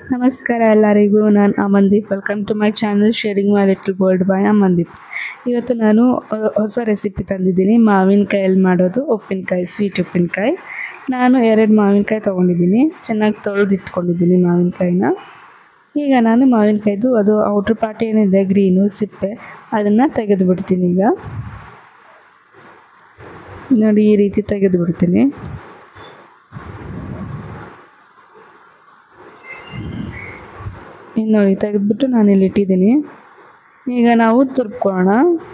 ನಮಸ್ಕಾರ ಎಲ್ಲರಿಗೂ ನಾನು Amandeep welcome to my channel sharing my little world by Amandeep ಇವತ್ತು ನಾನು ಆ, ಹೊಸ ರೆಸಿಪಿ ತಂದಿದ್ದೀನಿ ಮಾವಿನಕಾಯಲ್ಲಿ ಮಾಡೋದು ಉಪ್ಪಿನಕಾಯಿ ಸ್ವೀಟ್ ಉಪ್ಪಿನಕಾಯಿ ನಾನು ಎರಡು ಮಾವಿನಕಾಯಿ ತೊಗೊಂಡಿದ್ದೀನಿ ಚೆನ್ನಾಗಿ ತೊಳೆದು ಇಟ್ಕೊಂಡಿದ್ದೀನಿ ಮಾವಿನಕಾಯಿನ ಈಗ ನಾನು ಮಾವಿನಕಾಯ್ದು ಅದು ಔಟ್ರ್ ಪಾರ್ಟ್ ಏನಿದೆ ಗ್ರೀನು ಸಿಪ್ಪೆ ಅದನ್ನು ತೆಗೆದು ಬಿಡ್ತೀನಿ ಈಗ ನೋಡಿ ಈ ರೀತಿ ತೆಗೆದು ಬಿಡ್ತೀನಿ ಇನ್ನು ನೋಡಿ ತೆಗೆದ್ಬಿಟ್ಟು ನಾನು ಇಲ್ಲಿ ಇಟ್ಟಿದ್ದೀನಿ ಈಗ ನಾವು ತುರ್ಕೊಳ್ಳೋಣ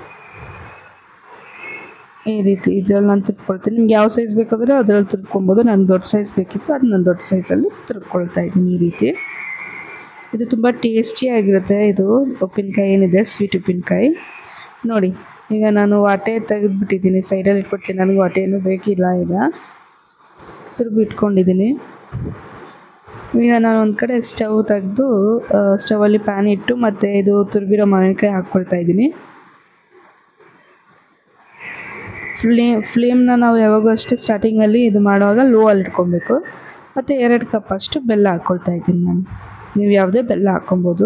ಈ ರೀತಿ ಇದ್ರಲ್ಲಿ ನಾನು ತುರ್ಕೊಳ್ತೀನಿ ನಿಮ್ಗೆ ಯಾವ ಸೈಜ್ ಬೇಕಾದರೆ ಅದರಲ್ಲಿ ತುರ್ಕೊಬೋದು ನಾನು ದೊಡ್ಡ ಸೈಜ್ ಬೇಕಿತ್ತು ಅದು ನಾನು ದೊಡ್ಡ ಸೈಜಲ್ಲಿ ತುರ್ಕೊಳ್ತಾ ಇದ್ದೀನಿ ಈ ರೀತಿ ಇದು ತುಂಬ ಟೇಸ್ಟಿಯಾಗಿರುತ್ತೆ ಇದು ಉಪ್ಪಿನಕಾಯಿ ಏನಿದೆ ಸ್ವೀಟ್ ಉಪ್ಪಿನಕಾಯಿ ನೋಡಿ ಈಗ ನಾನು ವಾಟೆ ತೆಗೆದುಬಿಟ್ಟಿದ್ದೀನಿ ಸೈಡಲ್ಲಿ ಇಟ್ಬಿಡ್ತೀನಿ ನನಗೆ ವಾಟೆ ಏನೂ ಬೇಕಿಲ್ಲ ಈಗ ತುರ್ಬಿ ಇಟ್ಕೊಂಡಿದ್ದೀನಿ ಈಗ ನಾನು ಒಂದು ಕಡೆ ಸ್ಟವ್ ತೆಗೆದು ಸ್ಟವಲ್ಲಿ ಪ್ಯಾನ್ ಇಟ್ಟು ಮತ್ತು ಇದು ತುರಿಬಿರೋ ಮಾವಿನಕಾಯಿ ಹಾಕ್ಕೊಳ್ತಾ ಇದ್ದೀನಿ ಫ್ಲೇಮ್ ಫ್ಲೇಮ್ನ ನಾವು ಯಾವಾಗೂ ಅಷ್ಟೇ ಸ್ಟಾರ್ಟಿಂಗಲ್ಲಿ ಇದು ಮಾಡುವಾಗ ಲೋ ಅಲ್ಲಿ ಇಟ್ಕೊಬೇಕು ಮತ್ತು ಎರಡು ಕಪ್ ಅಷ್ಟು ಬೆಲ್ಲ ಹಾಕ್ಕೊಳ್ತಾ ಇದ್ದೀನಿ ನಾನು ನೀವು ಯಾವುದೇ ಬೆಲ್ಲ ಹಾಕ್ಕೊಬೋದು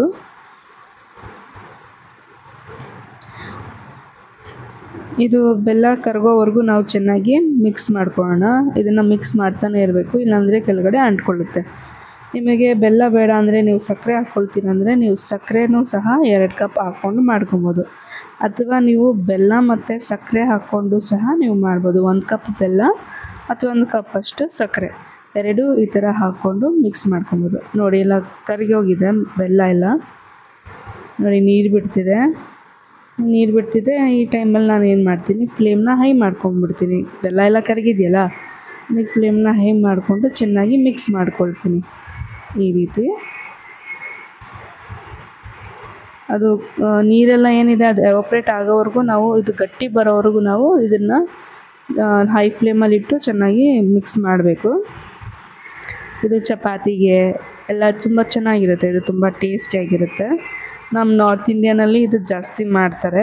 ಇದು ಬೆಲ್ಲ ಕರಗೋವರೆಗೂ ನಾವು ಚೆನ್ನಾಗಿ ಮಿಕ್ಸ್ ಮಾಡ್ಕೊಳ್ಳೋಣ ಇದನ್ನು ಮಿಕ್ಸ್ ಮಾಡ್ತಾನೆ ಇರಬೇಕು ಇಲ್ಲಾಂದರೆ ಕೆಳಗಡೆ ಅಂಟ್ಕೊಳ್ಳುತ್ತೆ ನಿಮಗೆ ಬೆಲ್ಲ ಬೇಡ ಅಂದರೆ ನೀವು ಸಕ್ಕರೆ ಹಾಕ್ಕೊಳ್ತೀರ ಅಂದರೆ ನೀವು ಸಕ್ಕರೆನೂ ಸಹ ಎರಡು ಕಪ್ ಹಾಕ್ಕೊಂಡು ಮಾಡ್ಕೊಬೋದು ಅಥವಾ ನೀವು ಬೆಲ್ಲ ಮತ್ತು ಸಕ್ಕರೆ ಹಾಕ್ಕೊಂಡು ಸಹ ನೀವು ಮಾಡ್ಬೋದು ಒಂದು ಕಪ್ ಬೆಲ್ಲ ಅಥವಾ ಒಂದು ಕಪ್ ಅಷ್ಟು ಸಕ್ಕರೆ ಎರಡೂ ಈ ಥರ ಹಾಕ್ಕೊಂಡು ಮಿಕ್ಸ್ ಮಾಡ್ಕೊಬೋದು ನೋಡಿ ಎಲ್ಲ ಕರಗಿ ಹೋಗಿದೆ ಬೆಲ್ಲ ಎಲ್ಲ ನೋಡಿ ನೀರು ಬಿಡ್ತಿದೆ ನೀರು ಬಿಡ್ತಿದೆ ಈ ಟೈಮಲ್ಲಿ ನಾನು ಏನು ಮಾಡ್ತೀನಿ ಫ್ಲೇಮ್ನ ಹೈ ಮಾಡ್ಕೊಂಡ್ಬಿಡ್ತೀನಿ ಬೆಲ್ಲ ಎಲ್ಲ ಕರಗಿದೆಯಲ್ಲ ಈಗ ಫ್ಲೇಮ್ನ ಹೈ ಮಾಡಿಕೊಂಡು ಚೆನ್ನಾಗಿ ಮಿಕ್ಸ್ ಮಾಡ್ಕೊಳ್ತೀನಿ ಈ ರೀತಿ ಅದು ಆ, ನೀರೆಲ್ಲ ಏನಿದೆ ಅದು ಎವಾಪ್ರೇಟ್ ಆಗೋವರೆಗೂ ನಾವು ಇದು ಗಟ್ಟಿ ಬರೋವರೆಗೂ ನಾವು ಇದನ್ನು ಹೈ ಫ್ಲೇಮಲ್ಲಿ ಇಟ್ಟು ಚೆನ್ನಾಗಿ ಮಿಕ್ಸ್ ಮಾಡಬೇಕು ಇದು ಚಪಾತಿಗೆ ಎಲ್ಲ ತುಂಬ ಚೆನ್ನಾಗಿರುತ್ತೆ ಇದು ತುಂಬ ಟೇಸ್ಟಿಯಾಗಿರುತ್ತೆ ನಮ್ಮ ನಾರ್ತ್ ಇಂಡಿಯನಲ್ಲಿ ಇದು ಜಾಸ್ತಿ ಮಾಡ್ತಾರೆ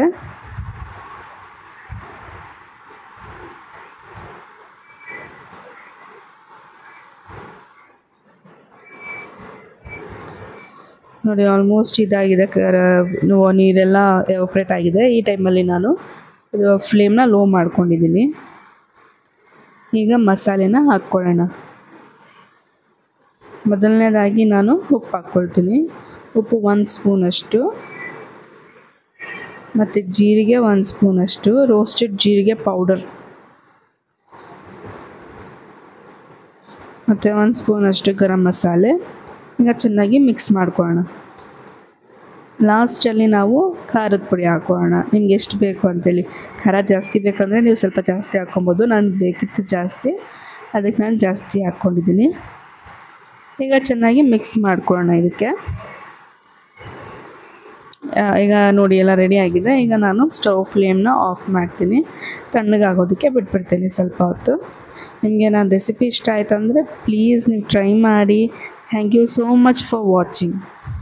ನೋಡಿ ಆಲ್ಮೋಸ್ಟ್ ಇದಾಗಿದೆ ಕರ ನೋ- ನೀರೆಲ್ಲ ಎವಾಪ್ರೇಟ್ ಆಗಿದೆ ಈ ಟೈಮಲ್ಲಿ ನಾನು ಫ್ಲೇಮ್ನ ಲೋ ಮಾಡ್ಕೊಂಡಿದ್ದೀನಿ ಈಗ ಮಸಾಲೆನ ಹಾಕ್ಕೊಳ್ಳೋಣ ಮೊದಲನೇದಾಗಿ ನಾನು ಉಪ್ಪು ಹಾಕ್ಕೊಳ್ತೀನಿ ಉಪ್ಪು ಒಂದು ಸ್ಪೂನಷ್ಟು ಮತ್ತು ಜೀರಿಗೆ ಒಂದು ಸ್ಪೂನಷ್ಟು ರೋಸ್ಟೆಡ್ ಜೀರಿಗೆ ಪೌಡರ್ ಮತ್ತು ಒಂದು ಸ್ಪೂನಷ್ಟು ಗರಂ ಮಸಾಲೆ ಈಗ ಚೆನ್ನಾಗಿ ಮಿಕ್ಸ್ ಮಾಡ್ಕೊಳ್ಳೋಣ ಲಾಸ್ಟಲ್ಲಿ ನಾವು ಖಾರದ ಪುಡಿ ಹಾಕೋಣ ನಿಮ್ಗೆ ಎಷ್ಟು ಬೇಕು ಅಂತೇಳಿ ಖಾರ ಜಾಸ್ತಿ ಬೇಕಂದರೆ ನೀವು ಸ್ವಲ್ಪ ಜಾಸ್ತಿ ಹಾಕ್ಕೊಬೋದು ನಾನು ಬೇಕಿತ್ತು ಜಾಸ್ತಿ ಅದಕ್ಕೆ ನಾನು ಜಾಸ್ತಿ ಹಾಕ್ಕೊಂಡಿದ್ದೀನಿ ಈಗ ಚೆನ್ನಾಗಿ ಮಿಕ್ಸ್ ಮಾಡ್ಕೊಳ್ಳೋಣ ಇದಕ್ಕೆ ಆ, ಈಗ ನೋಡಿ ಎಲ್ಲ ರೆಡಿ ಆಗಿದೆ ಈಗ ನಾನು ಸ್ಟವ್ ಫ್ಲೇಮ್ನ ಆಫ್ ಮಾಡ್ತೀನಿ ತಣ್ಣಗಾಗೋದಕ್ಕೆ ಬಿಟ್ಬಿಡ್ತೀನಿ ಸ್ವಲ್ಪ ಹೊತ್ತು ನಿಮಗೆ ನಾನು ರೆಸಿಪಿ ಇಷ್ಟ ಆಯ್ತು ಅಂದರೆ ಪ್ಲೀಸ್ ನೀವು ಟ್ರೈ ಮಾಡಿ thank you so much for watching